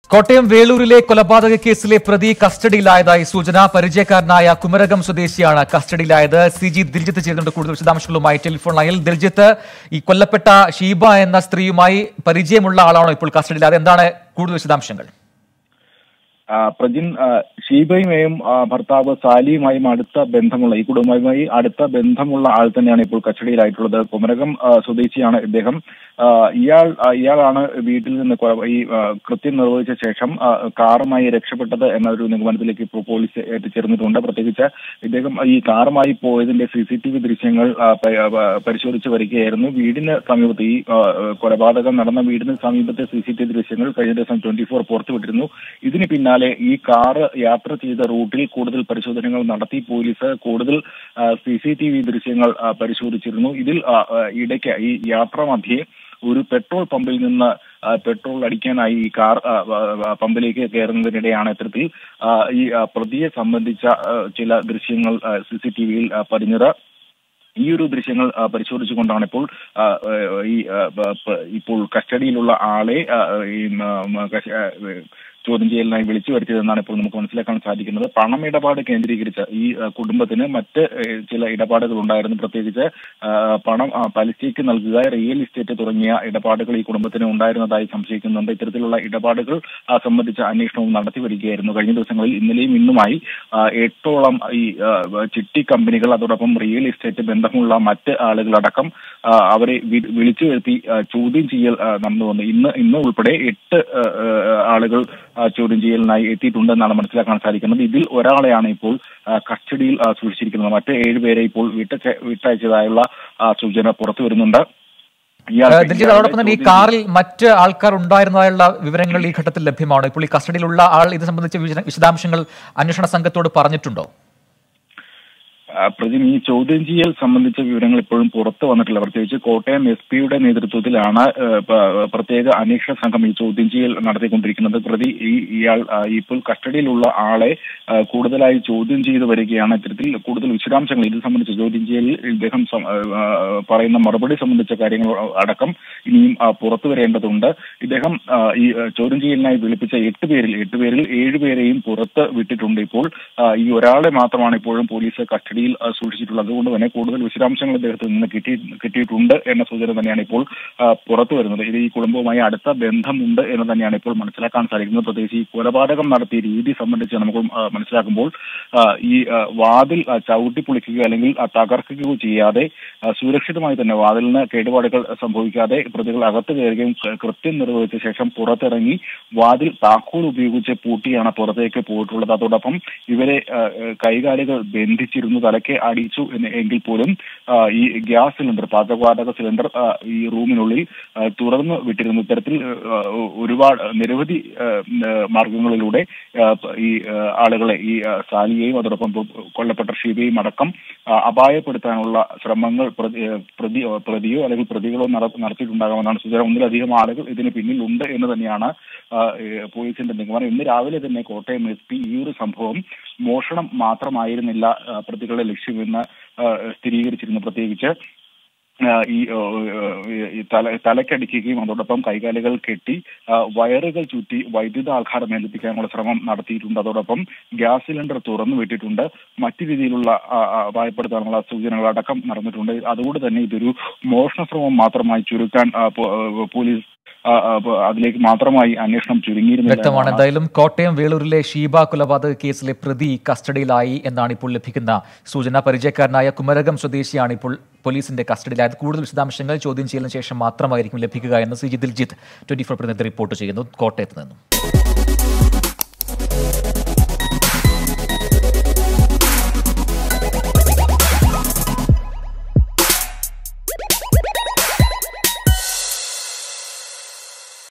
കോട്ടയം വേളൂരിലെ കൊലപാതക കേസിലെ പ്രതി കസ്റ്റഡിയിലായതായി സൂചന പരിചയക്കാരനായ കുമരകം സ്വദേശിയാണ് കസ്റ്റഡിയിലായത് സി ജി ദിൽജിത്ത് ചേരുന്നുണ്ട് കൂടുതൽ വിശദാംശങ്ങളുമായി ടെലിഫോൺ ലൈനിൽ ദിൽജിത്ത് ഈ കൊല്ലപ്പെട്ട ഷീബ എന്ന സ്ത്രീയുമായി പരിചയമുള്ള ആളാണോ ഇപ്പോൾ കസ്റ്റഡിയിലായത് എന്താണ് കൂടുതൽ വിശദാംശങ്ങൾ ആ, പ്രജിൻ ആ, ഷീബയുമായും ആ, ഭർത്താവ് സാലിയുമായും അടുത്ത ബന്ധമുള്ള ഈ കുടുംബവുമായി അടുത്ത ബന്ധമുള്ള ആൾ തന്നെയാണ് ഇപ്പോൾ കസ്റ്റഡിയിലായിട്ടുള്ളത് കുമരകം ആ, സ്വദേശിയാണ് ഇദ്ദേഹം ആ, ഇയാൾ ആ, ഇയാളാണ് വീട്ടിൽ നിന്ന് കൊ- ഈ ആ, കൃത്യം നിർവഹിച്ച ശേഷം ആ, കാറുമായി രക്ഷപ്പെട്ടത് എന്നൊരു നിഗമനത്തിലേക്ക് ഇപ്പോൾ പോലീസ് എത്തിച്ചേർന്നിട്ടുണ്ട് പ്രത്യേകിച്ച് ഇദ്ദേഹം ഈ കാറുമായി പോയതിന്റെ സി സി ടി വി ദൃശ്യങ്ങൾ ആ, പ- ആ, പരിശോധിച്ച് വരികയായിരുന്നു വീടിന് സമീപത്ത് ഈ ആ, കൊലപാതകം നടന്ന വീടിന് സമീപത്തെ സി സി ടി വി ദൃശ്യങ്ങൾ കഴിഞ്ഞ ദിവസം ട്വന്റി ഫോർ പുറത്തുവിട്ടിരുന്നു ഇതിന് പിന്നാലെ ഈ കാറ് യാത്ര ചെയ്ത റൂട്ടിൽ കൂടുതൽ പരിശോധനകൾ നടത്തി പോലീസ് കൂടുതൽ സി സി ടി വി ദൃശ്യങ്ങൾ ആ, പരിശോധിച്ചിരുന്നു ഇതിൽ ആ, ആ, ഇടയ്ക്ക് ഈ യാത്ര മധ്യേ ഒരു പെട്രോൾ പമ്പിൽ നിന്ന് ആ, പെട്രോൾ അടിക്കാനായി ഈ കാർ ആ, ആ, ആ, പമ്പിലേക്ക് കയറുന്നതിനിടെയാണ് ഇത്തരത്തിൽ ആ, ഈ ആ, പ്രതിയെ സംബന്ധിച്ച ആ, ചില ദൃശ്യങ്ങൾ സി സി ടി വിയിൽ പതിഞ്ഞത് ഈ ഒരു ദൃശ്യങ്ങൾ ആ, പരിശോധിച്ചുകൊണ്ടാണ് ഇപ്പോൾ ആ, ആ, ഈ ആ, പ- പ- ഇപ്പോൾ കസ്റ്റഡിയിലുള്ള ആളെ ആ, ഈ മ, മ, കസ്റ്റ- ആ, ചോദ്യം ചെയ്യലിനായി വിളിച്ചു വരുത്തിയതെന്നാണ് ഇപ്പോൾ നമുക്ക് മനസ്സിലാക്കാൻ സാധിക്കുന്നത് പണം ഇടപാട് കേന്ദ്രീകരിച്ച ഈ ആ, കുടുംബത്തിന് മറ്റ് ഏ, ചില ഇടപാടുകൾ ഉണ്ടായിരുന്നു പ്രത്യേകിച്ച് ആ, പണം ആ, പലിശയ്ക്ക് നൽകുക റിയൽ എസ്റ്റേറ്റ് തുടങ്ങിയ ഇടപാടുകൾ ഈ കുടുംബത്തിന് ഉണ്ടായിരുന്നതായി സംശയിക്കുന്നുണ്ട് ഇത്തരത്തിലുള്ള ഇടപാടുകൾ ആ, സംബന്ധിച്ച അന്വേഷണവും നടത്തി വരികയായിരുന്നു കഴിഞ്ഞ ദിവസങ്ങളിൽ ഇന്നലെയും ഇന്നുമായി ആ, എട്ടോളം ഈ ആ, ചിട്ടി കമ്പനികൾ അതോടൊപ്പം റിയൽ എസ്റ്റേറ്റ് ബന്ധമുള്ള മറ്റ് ആളുകളടക്കം ആ, അവരെ വി- വിളിച്ചു വരുത്തി ആ, ചോദ്യം ചെയ്യൽ ആ, നടന്നു വന്നു ഇന്ന് ഇന്ന് ഉൾപ്പെടെ എട്ട് ആ, ആ, ആളുകൾ ആ, ചോദ്യം ചെയ്യലിനായി എത്തിയിട്ടുണ്ടെന്നാണ് മനസ്സിലാക്കാൻ സാധിക്കുന്നത് ഇതിൽ ഒരാളെയാണ് ഇപ്പോൾ ആ, കസ്റ്റഡിയിൽ ആ, സൂക്ഷിച്ചിരിക്കുന്നത് മറ്റ് ഏഴുപേരെ ഇപ്പോൾ വിട്ട വിട്ടയച്ചതായുള്ള ആ, സൂചന പുറത്തു വരുന്നുണ്ട് ഇയാൾ- ദിൽജിത്ത് അതോടൊപ്പം തന്നെ ഈ ചോദ്യം കാറിൽ മറ്റ് ആൾക്കാർ ഉണ്ടായിരുന്നതായുള്ള വിവരങ്ങൾ ഈ ഘട്ടത്തിൽ ലഭ്യമാണോ ഇപ്പോൾ ഈ കസ്റ്റഡിയിലുള്ള ആൾ ഇത് സംബന്ധിച്ച വിശദ- വിശദാംശങ്ങൾ അന്വേഷണ സംഘത്തോട് പറഞ്ഞിട്ടുണ്ടോ ആ, പ്രതി ഈ ചോദ്യം ചെയ്യൽ സംബന്ധിച്ച വിവരങ്ങൾ ഇപ്പോഴും പുറത്തു വന്നിട്ടില്ല പ്രത്യേകിച്ച് കോട്ടയം എസ് പിയുടെ നേതൃത്വത്തിലാണ് ആ, പ- പ്രത്യേക അന്വേഷണ സംഘം ഈ ചോദ്യം ചെയ്യൽ നടത്തിക്കൊണ്ടിരിക്കുന്നത് പ്രതി ഈ ഇയാൾ ആ, ഇപ്പോൾ കസ്റ്റഡിയിലുള്ള ആളെ ആ, കൂടുതലായി ചോദ്യം ചെയ്തു വരികയാണ് ഇത്തരത്തിൽ കൂടുതൽ വിശദാംശങ്ങൾ ഇത് സംബന്ധിച്ച് ചോദ്യം ചെയ്യലിൽ ഇദ്ദേഹം സം- ആ, പറയുന്ന മറുപടി സംബന്ധിച്ച കാര്യങ്ങൾ അടക്കം ഇനിയും ആ, പുറത്തു വരേണ്ടതുണ്ട് ഇദ്ദേഹം ആ, ഈ ആ, ചോദ്യം ചെയ്യലിനായി വിളിപ്പിച്ച എട്ട് പേരിൽ എട്ട് പേരിൽ ഏഴുപേരെയും പുറത്ത് വിട്ടിട്ടുണ്ട് ഇപ്പോൾ ആ, ഈ ഒരാളെ മാത്രമാണ് ഇപ്പോഴും പോലീസ് കസ്റ്റഡിയിൽ ആ, സൂക്ഷിച്ചിട്ടുള്ളത് അതുകൊണ്ട് തന്നെ കൂടുതൽ വിശദാംശങ്ങൾ ഇദ്ദേഹത്തിൽ നിന്ന് കിട്ടി കിട്ടിയിട്ടുണ്ട് എന്ന സൂചന തന്നെയാണ് ഇപ്പോൾ ആ, പുറത്തു വരുന്നത് ഇത് ഈ കുടുംബവുമായി അടുത്ത ബന്ധമുണ്ട് എന്ന് തന്നെയാണ് ഇപ്പോൾ മനസ്സിലാക്കാൻ സാധിക്കുന്നത് പ്രത്യേകിച്ച് ഈ കൊലപാതകം നടത്തിയ രീതി സംബന്ധിച്ച് നമുക്ക് ആ, മനസ്സിലാക്കുമ്പോൾ ആ, ഈ ആ, വാതിൽ ആ, ചവിട്ടി പൊളിക്കുകയോ അല്ലെങ്കിൽ ആ, തകർക്കുകയോ ചെയ്യാതെ ആ, സുരക്ഷിതമായി തന്നെ വാതിലിന് കേടുപാടുകൾ സംഭവിക്കാതെ പ്രതികൾ അകത്ത് കയറുകയും ക- കൃത്യം നിർവഹിച്ച ശേഷം പുറത്തിറങ്ങി വാതിൽ താക്കോൽ ഉപയോഗിച്ച് പൂട്ടിയാണ് പുറത്തേക്ക് പോയിട്ടുള്ളത് അതോടൊപ്പം ഇവരെ ആ, ആ, കൈകാലുകൾ ബന്ധിച്ചിരുന്നു തലയ്ക്ക് അടിച്ചു എന്ന് എങ്കിൽ പോലും ആ, ഈ ഗ്യാസ് സിലിണ്ടർ പാചകവാതക സിലിണ്ടർ ആ, ഈ റൂമിനുള്ളിൽ ആ, തുറന്നു വിട്ടിരുന്നു ഇത്തരത്തിൽ ആ, ഒരുപാട് നിരവധി ആ, ആ, മാർഗങ്ങളിലൂടെ ആ, ഈ ആ, ആളുകളെ ഈ ആ, സാലിയെയും അതോടൊപ്പം പൊ- കൊല്ലപ്പെട്ട ഷീബയും അടക്കം ആ, അപായപ്പെടുത്താനുള്ള ശ്രമങ്ങൾ പ്രതി ആ, പ്രതി പ്രതിയോ അല്ലെങ്കിൽ പ്രതികളോ നട- നടത്തിയിട്ടുണ്ടാകാമെന്നാണ് സൂചന ഒന്നിലധികം ആളുകൾ ഇതിന് പിന്നിലുണ്ട് എന്ന് തന്നെയാണ് ആ, ഏ, പോലീസിന്റെ നിഗമനം ഇന്ന് രാവിലെ തന്നെ കോട്ടയം എസ് പി ഈ ഒരു സംഭവം മോഷണം മാത്രമായിരുന്നില്ല ആ, പ്രതികളുടെ ലക്ഷ്യമെന്ന് ആ, സ്ഥിരീകരിച്ചിരുന്നു പ്രത്യേകിച്ച് ആ, ഈ ഓ, ഓ, ഈ തല തലക്കടിക്കുകയും അതോടൊപ്പം കൈകാലുകൾ കെട്ടി ആ, വയറുകൾ ചുറ്റി വൈദ്യുതാഘാതം ഏൽപ്പിക്കാനുള്ള ശ്രമം നടത്തിയിട്ടുണ്ട് അതോടൊപ്പം ഗ്യാസ് സിലിണ്ടർ തുറന്നു വിട്ടിട്ടുണ്ട് മറ്റു രീതിയിലുള്ള ആ, ആ, ഭയപ്പെടുത്താനുള്ള സൂചനകൾ അടക്കം നടന്നിട്ടുണ്ട് അതുകൊണ്ട് തന്നെ ഇതൊരു മോഷണ ശ്രമം മാത്രമായി ചുരുക്കാൻ ആ, പോ- ആ, പോലീസ് ആ, ആ, പോ- അതിലേക്ക് മാത്രമായി അന്വേഷണം ചുരുങ്ങിയിരുന്നില്ല വ്യക്തമാണ് എന്നാണ് എന്തായാലും കോട്ടയം വേളൂരിലെ ഷീബ കൊലപാതക കേസിലെ പ്രതി കസ്റ്റഡിയിലായി എന്നാണ് ഇപ്പോൾ ലഭിക്കുന്ന സൂചന പരിചയക്കാരനായ കുമരകം സ്വദേശിയാണ് ഇപ്പോൾ പോലീസിന്റെ കസ്റ്റഡിയിലായത് കൂടുതൽ വിശദാംശങ്ങൾ ചോദ്യം ചെയ്യലിന് ശേഷം മാത്രമായിരിക്കും ലഭിക്കുക എന്ന് C G Diljith twenty four പ്രതിനിധി റിപ്പോർട്ട് ചെയ്യുന്നു കോട്ടയത്ത് നിന്നും